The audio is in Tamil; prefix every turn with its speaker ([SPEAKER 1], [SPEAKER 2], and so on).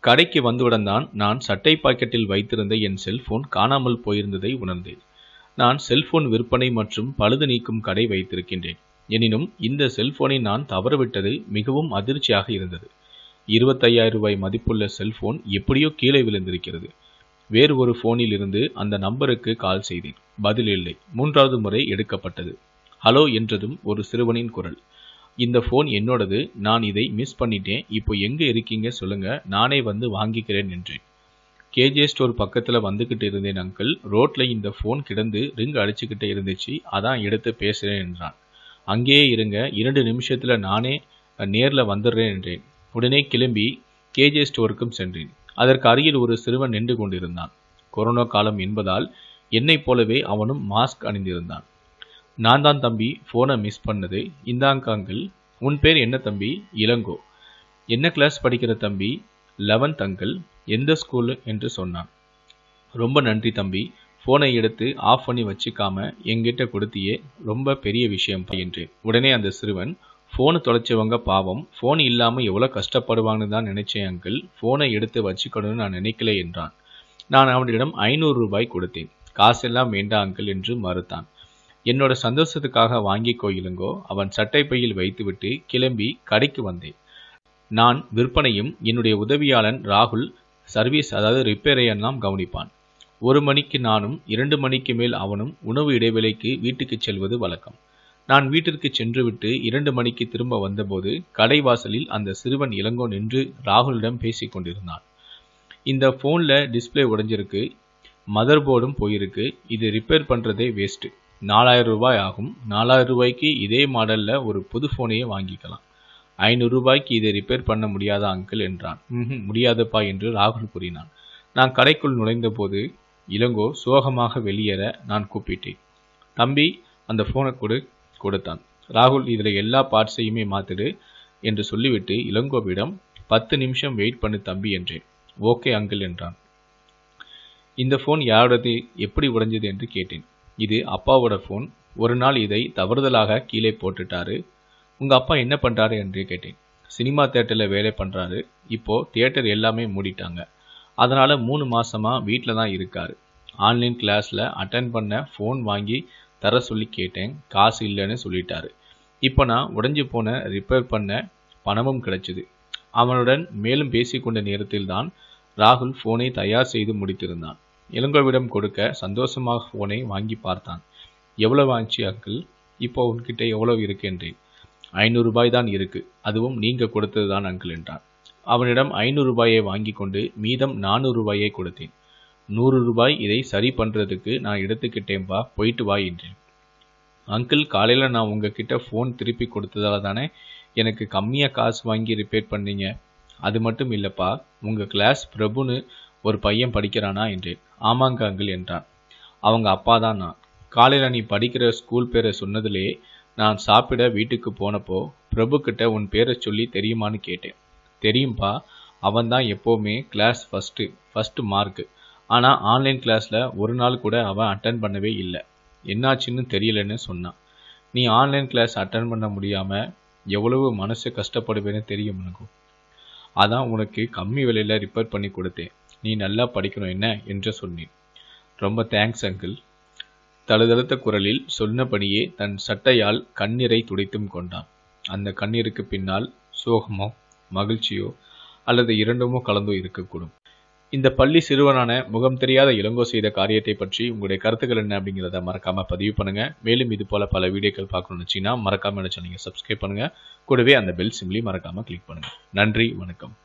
[SPEAKER 1] கடைக்கு வந்தவுடன் தான் நான் சட்டை பாக்கெட்டில் வைத்திருந்த என் செல்போன் காணாமல் போயிருந்ததை உணர்ந்தேன் நான் செல்போன் விற்பனை மற்றும் பழுது நீக்கும் கடை வைத்திருக்கின்றேன் எனினும் இந்த செல்போனை நான் தவறவிட்டது மிகவும் அதிர்ச்சியாக இருந்தது இருபத்தையாயிரம் ரூபாய் மதிப்புள்ள செல்போன் எப்படியோ கீழே விழுந்திருக்கிறது வேறு ஒரு போனில் இருந்து அந்த நம்பருக்கு கால் செய்தேன் பதில் இல்லை மூன்றாவது முறை எடுக்கப்பட்டது ஹலோ என்றதும் ஒரு சிறுவனின் குரல் இந்த ஃபோன் என்னோடது நான் இதை மிஸ் பண்ணிட்டேன் இப்போ எங்கே இருக்கீங்க சொல்லுங்க நானே வந்து வாங்கிக்கிறேன் என்றேன் கேஜே ஸ்டோர் பக்கத்தில் வந்துக்கிட்டு இருந்தேன் அங்கிள் ரோட்டில் இந்த ஃபோன் கிடந்து ரிங் அடிச்சுக்கிட்டே இருந்துச்சு அதான் எடுத்து பேசுகிறேன் என்றான் அங்கேயே இருங்க இரண்டு நிமிஷத்தில் நானே நேரில் வந்துடுறேன் என்றேன் உடனே கிளம்பி கேஜே ஸ்டோருக்கும் சென்றேன் அதற்கு அருகில் ஒரு சிறுவன் நின்று கொண்டிருந்தான் கொரோனா காலம் என்பதால் என்னைப் போலவே அவனும் மாஸ்க் அணிந்திருந்தான் நான் தான் தம்பி ஃபோனை மிஸ் பண்ணது இந்தாங்க அங்கிள் உன் பேர் என்ன தம்பி இளங்கோ என்ன கிளாஸ் படிக்கிற தம்பி லெவன்த் அங்கிள் எந்த ஸ்கூல் என்று சொன்னான் ரொம்ப நன்றி தம்பி ஃபோனை எடுத்து ஆஃப் பண்ணி வச்சுக்காம என்கிட்ட கொடுத்தியே ரொம்ப பெரிய விஷயம் என்றேன் உடனே அந்த சிறுவன் ஃபோனை தொலைச்சவங்க பாவம் ஃபோன் இல்லாமல் எவ்வளோ கஷ்டப்படுவாங்கன்னு தான் நினைச்சேன் அங்கிள் ஃபோனை எடுத்து வச்சுக்கணும்னு நான் நினைக்கல என்றான் நான் அவனிடம் ஐநூறு ரூபாய் கொடுத்தேன் காசெல்லாம் வேண்டாம் அங்கிள் என்று மறுத்தான் என்னோட சந்தோஷத்துக்காக வாங்கிக்கோ இளங்கோ அவன் சட்டைப்பையில் வைத்துவிட்டு கிளம்பி கடைக்கு வந்தேன் நான் விற்பனையும் என்னுடைய உதவியாளன் ராகுல் சர்வீஸ் அதாவது ரிப்பேரை எல்லாம் கவனிப்பான் ஒரு மணிக்கு நானும் இரண்டு மணிக்கு மேல் அவனும் உணவு இடைவேளைக்கு வீட்டுக்கு செல்வது வழக்கம் நான் வீட்டிற்கு சென்றுவிட்டு இரண்டு மணிக்கு திரும்ப வந்தபோது கடை வாசலில் அந்த சிறுவன் இளங்கோ நின்று ராகுலிடம் பேசிக் கொண்டிருந்தான் இந்த ஃபோனில் டிஸ்பிளே உடைஞ்சிருக்கு மதர் போர்டும் போயிருக்கு இது ரிப்பேர் பண்ணுறதே வேஸ்ட்டு நாலாயிரம் ரூபாய் ஆகும் நாலாயிரம் ரூபாய்க்கு இதே மாடலில் ஒரு புது ஃபோனையே வாங்கிக்கலாம் ஐநூறு ரூபாய்க்கு இதை ரிப்பேர் பண்ண முடியாதா அங்கிள் என்றான் ம் முடியாதுப்பா என்று ராகுல் கூறினான் நான் கடைக்குள் நுழைந்தபோது இளங்கோ சோகமாக வெளியேற நான் கூப்பிட்டேன் தம்பி அந்த ஃபோனை கொடு கொடுத்தான் ராகுல் இதில் எல்லா பார்ட்ஸையுமே மாற்றிடு என்று சொல்லிவிட்டு இளங்கோவிடம் பத்து நிமிஷம் வெயிட் பண்ணு தம்பி என்றேன் ஓகே அங்கிள் என்றான் இந்த ஃபோன் யாரோடது எப்படி உடைஞ்சது என்று கேட்டேன் இது அப்பாவோட ஃபோன் ஒரு நாள் இதை தவறுதலாக கீழே போட்டுட்டாரு உங்கள் அப்பா என்ன பண்ணுறாரு என்று கேட்டேன் சினிமா தேட்டரில் வேலை பண்ணுறாரு இப்போது தியேட்டர் எல்லாமே மூடிட்டாங்க அதனால் மூணு மாதமாக வீட்டில் தான் இருக்கார் ஆன்லைன் கிளாஸில் அட்டன் பண்ண ஃபோன் வாங்கி தர சொல்லி கேட்டேன் காசு இல்லைன்னு சொல்லிட்டாரு இப்போ நான் உடைஞ்சு போன ரிப்பேர் பண்ண பணமும் கிடைச்சிது அவனுடன் மேலும் பேசிக்கொண்ட நேரத்தில் தான் ராகுல் ஃபோனை தயார் செய்து முடித்திருந்தான் இளங்கோவிடம் கொடுக்க சந்தோஷமாக ஃபோனை வாங்கி பார்த்தான் எவ்வளவு ஆச்சு அங்கிள் இப்போ உன்கிட்ட எவ்வளவு இருக்கு என்றேன் ஐநூறு ரூபாய் தான் இருக்கு அதுவும் நீங்க கொடுத்தது தான் அங்கிள் என்றான் அவனிடம் ஐநூறு ரூபாயை வாங்கி கொண்டு மீதம் நானூறு ரூபாயை கொடுத்தேன் நூறு ரூபாய் இதை சரி பண்றதுக்கு நான் எடுத்துக்கிட்டேன்பா போயிட்டு வா என்றேன் அங்கிள் காலையில் நான் உங்ககிட்ட ஃபோன் திருப்பி கொடுத்ததால தானே எனக்கு கம்மியாக காசு வாங்கி ரிப்பேர் பண்ணீங்க அது மட்டும் இல்லைப்பா உங்கள் கிளாஸ் பிரபுன்னு ஒரு பையன் படிக்கிறானா என்றேன் ஆமாங்க அங்கிள் என்றான் அவங்க அப்பா தான் நான் காலையில் நீ படிக்கிற ஸ்கூல் பேரை சொன்னதுலே நான் சாப்பிட வீட்டுக்கு போனப்போ பிரபு கிட்ட உன் பேரை சொல்லி தெரியுமான்னு கேட்டேன் தெரியும்பா அவன் தான் எப்போவுமே கிளாஸ் ஃபஸ்ட்டு ஃபஸ்ட்டு மார்க்கு ஆனால் ஆன்லைன் கிளாஸில் ஒரு நாள் கூட அவன் அட்டன் பண்ணவே இல்லை என்னாச்சுன்னு தெரியலன்னு சொன்னான் நீ ஆன்லைன் கிளாஸ் அட்டன் பண்ண முடியாமல் எவ்வளவு மனசு கஷ்டப்படுவேன்னு தெரியும் எனக்கு அதான் உனக்கு கம்மி விலையில் ரிப்பேர் பண்ணி கொடுத்தேன் நீ நல்லா படிக்கணும் என்ன என்று சொன்னேன் ரொம்ப தேங்க்ஸ் அங்கிள் தழுதழுத்த குரலில் சொன்னபடியே தன் சட்டையால் கண்ணீரை துடைத்தும் கொண்டான் அந்த கண்ணீருக்கு பின்னால் சோகமோ மகிழ்ச்சியோ அல்லது இரண்டுமோ கலந்தோ இருக்கக்கூடும் இந்த பள்ளி சிறுவனான முகம் தெரியாத இளங்கோ செய்த காரியத்தை பற்றி உங்களுடைய கருத்துக்கள் என்ன அப்படிங்கிறத மறக்காம பதிவு பண்ணுங்க மேலும் இது போல பல வீடியோக்கள் பார்க்கணும்னு வச்சீங்கன்னா மறக்காம என்ன சேனலை சப்ஸ்கிரைப் பண்ணுங்க கூடவே அந்த பெல் சிம்லி மறக்காம கிளிக் பண்ணுங்க நன்றி வணக்கம்